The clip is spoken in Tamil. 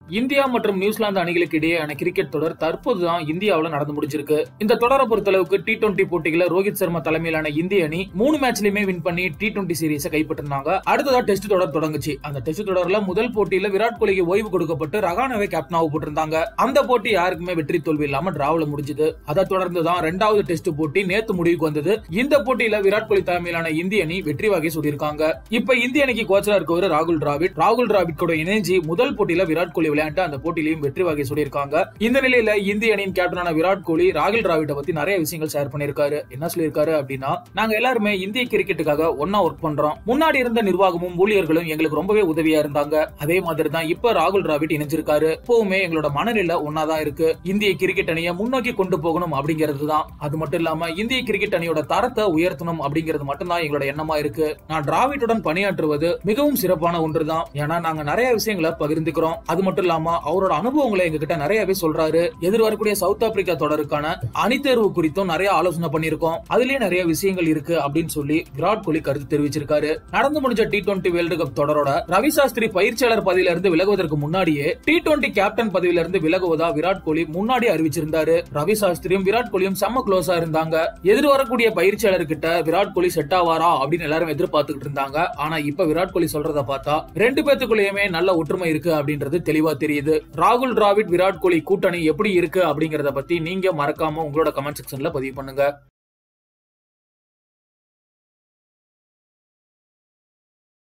இந்தியா மற்றும் நியூசிலாந்து அணிகளுக்கு இடையேயான கிரிக்கெட் தொடர் தற்போதுதான் இந்தியாவுல நடந்து முடிஞ்சிருக்கு இந்த தொடரை பொறுத்தளவுக்கு டி டுவெண்டி போட்டியில ரோஹித் சர்மா தலைமையிலான இந்திய அணி மூணு மேட்ச்லயுமே வின் பண்ணி டி டுவெண்டி சீரீஸை கைப்பற்றினாங்க அடுத்ததா டெஸ்ட் தொடர் தொடங்குச்சு அந்த டெஸ்ட் தொடர்ல முதல் போட்டியில விராட் கோலிக்கு ஓய்வு கொடுக்கப்பட்டு ரகானவை கேப்டனாக போட்டிருந்தாங்க அந்த போட்டி யாருக்குமே வெற்றி தோல்வி இல்லாம டிராவில முடிஞ்சது அதை தொடர்ந்து தான் ரெண்டாவது டெஸ்ட் போட்டி நேத்து முடிவுக்கு வந்தது இந்த போட்டியில விராட் கோலி தலைமையிலான இந்திய அணி வெற்றி வகை சொல்லியிருக்காங்க இப்ப இந்திய அணிக்கு கோச்சரா இருக்கவர் ராகுல் டிராவிட் ராகுல் டிராவிட் கூட இணைஞ்சு முதல் போட்டியில விராட் கோலி விளையாண்டு அந்த போட்டியிலையும் வெற்றி வகை சொல்லியிருக்காங்க இந்த நிலையில இந்திய அணியின் கேப்டனான விராட் கோலி ராகுல் டிராவிட பத்தி நிறைய விஷயங்கள் ஷேர் பண்ணிருக்காரு என்ன சொல்லியிருக்காரு அப்படின்னா நாங்க எல்லாருமே இந்திய கிரிக்கெட்டுக்காக ஒன்னா ஒர்க் பண்றோம் முன்னாடி இருந்த நிர்வாகமும் ஊழியர்களும் எங்களுக்கு ரொம்பவே உதவியா இருந்தாங்க அதே மாதிரி தான் இப்ப ராகுல் டிராவிட் இணைஞ்சிருக்காரு எப்பவுமே எங்களோட மனநிலை ஒன்னாதான் இருக்கு இந்திய கிரிக்கெட் அணியை முன்னோக்கி கொண்டு போகணும் அப்படிங்கிறது தான் அது மட்டும் இல்லாம இந்திய கிரிக்கெட் அணியோட தரத்தை உயர்த்தணும் அப்படிங்கிறது மட்டும்தான் எங்களோட எண்ணமா இருக்கு நான் டிராவிட்டுடன் பணியாற்றுவது மிகவும் சிறப்பான ஒன்றுதான் ஏன்னா நாங்க நிறைய விஷயங்களை பகிர்ந்துக்கிறோம் அது மட்டும் இல்லாம அவரோட அனுபவங்களை எங்ககிட்ட நிறையவே சொல்றாரு எதிர் வரக்கூடிய சவுத் ஆப்பிரிக்கா தொடருக்கான அணி தேர்வு குறித்தும் நிறைய ஆலோசனை பண்ணிருக்கோம் அதுலயே நிறைய விஷயங்கள் இருக்கு அப்படின்னு சொல்லி விராட் கோலி கருத்து தெரிவிச்சிருக்காரு நடந்து முடிஞ்ச டி டுவெண்டி வேர்ல்டு கப் தொடரோட ரவி சாஸ்திரி பயிற்சியாளர் பதவியில இருந்து விலகுவதற்கு முன்னாடியே டி டுவெண்டி கேப்டன் பதவியில இருந்து விலகுவதா விராட் கோலி முன்னாடி அறிவிச்சிருந்தாரு ரவி சாஸ்திரியும் விராட் கோலியும் செம்ம க்ளோஸா இருந்தாங்க எதிர் வரக்கூடிய பயிற்சியாளர் கிட்ட விராட் கோலி செட் ஆவாரா அப்படின்னு எல்லாரும் எதிர்பார்த்துக்கிட்டு இருந்தாங்க ஆனா இப்ப விராட் கோலி சொல்றத பார்த்தா ரெண்டு பேத்துக்குள்ளேயுமே நல்ல ஒற்றுமை இருக்கு அப்படின்றது தெளிவா தெரியுது ராகுல் டிராவிட் விராட் கோலி கூட்டணி எப்படி இருக்கு அப்படிங்கறத பத்தி நீங்க மறக்காம உங்களோட கமெண்ட் செக்ஷன்ல பதிவு பண்ணுங்க